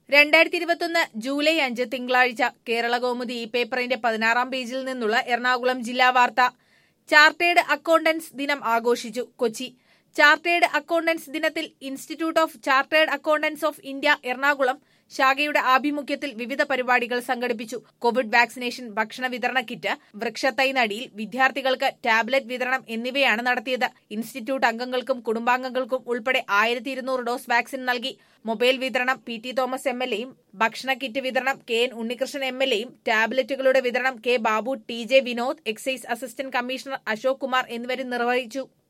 രണ്ടായിരത്തി ഇരുപത്തൊന്ന് ജൂലൈ അഞ്ച് തിങ്കളാഴ്ച കേരള കൗമുദി ഈ പേപ്പറിന്റെ പതിനാറാം പേജിൽ നിന്നുള്ള എറണാകുളം ജില്ലാ വാർത്ത ചാർട്ടേഡ് അക്കൗണ്ടൻസ് ദിനം ആഘോഷിച്ചു കൊച്ചി ചാർട്ടേഡ് അക്കൗണ്ടൻസ് ദിനത്തിൽ institute of chartered accountants of India Ernakulam ശാഖയുടെ ആഭിമുഖ്യത്തിൽ വിവിധ പരിപാടികൾ സംഘടിപ്പിച്ചു കോവിഡ് വാക്സിനേഷൻ ഭക്ഷണ വിതരണ കിറ്റ് വൃക്ഷത്തൈ നടിയിൽ വിദ്യാർത്ഥികൾക്ക് ടാബ്ലറ്റ് വിതരണം എന്നിവയാണ് നടത്തിയത് ഇൻസ്റ്റിറ്റ്യൂട്ട് അംഗങ്ങൾക്കും കുടുംബാംഗങ്ങൾക്കും ഉൾപ്പെടെ ആയിരത്തി ഇരുന്നൂറ് ഡോസ് വാക്സിൻ നൽകി മൊബൈൽ വിതരണം P T Thomas M L എയും ഭക്ഷണ കിറ്റ് വിതരണം K N Unnikrishnan M L എയും ടാബ്ലറ്റുകളുടെ വിതരണം K Babu T J Vinod excise assistant commissioner Ashok Kumar എന്നിവരും നിർവഹിച്ചു